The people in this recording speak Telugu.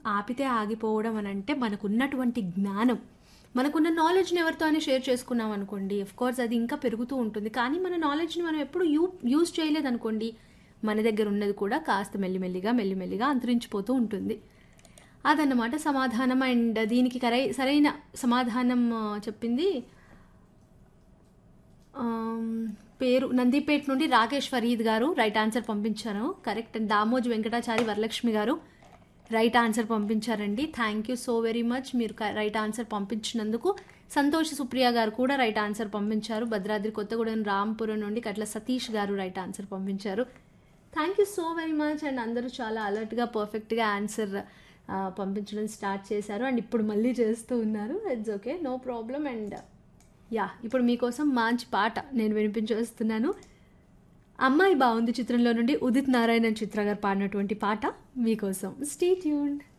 ఆపితే ఆగిపోవడం అని అంటే మనకున్నటువంటి జ్ఞానం మనకున్న నాలెడ్జ్ని ఎవరితో అని షేర్ చేసుకున్నాం అనుకోండి అఫ్ కోర్స్ అది ఇంకా పెరుగుతూ ఉంటుంది కానీ మన నాలెడ్జ్ని మనం ఎప్పుడు యూ యూజ్ చేయలేదు అనుకోండి మన దగ్గర ఉన్నది కూడా కాస్త మెల్లిమెల్లిగా మెల్లిమెల్లిగా అంతరించిపోతూ ఉంటుంది అదన్నమాట సమాధానం అండ్ దీనికి కరై సరైన సమాధానం ఆ, చెప్పింది ఆమ్, పేరు నందిపేట నుండి రాకేష్ ఫరీద్ గారు రైట్ ఆన్సర్ పంపించారు correct and Damoj Venkatachari Varalakshmi garu right answer పంపించారండి thank you so very much మీరు క- రైట్ ఆన్సర్ పంపించినందుకు సంతోష్ సుప్రియ గారు కూడా రైట్ ఆన్సర్ పంపించారు భద్రాద్రి కొత్తగూడెం రాంపురం నుండి కట్ల సతీష్ గారు రైట్ ఆన్సర్ పంపించారు thank you so very much and అందరూ చాలా అలర్ట్గా పర్ఫెక్ట్గా ఆన్సర్ పంపించడం స్టార్ట్ చేశారు అండ్ ఇప్పుడు మళ్ళీ చేస్తూ ఉన్నారు it's okay no problem and yeah ఇప్పుడు మీకోసం మంచి పాట నేను వినిపించేస్తున్నాను అమ్మాయి బాగుంది చిత్రంలో నుండి ఉదిత్ నారాయణన్ చిత్ర గారు పాడినటువంటి పాట మీకోసం స్టే ట్యూన్డ్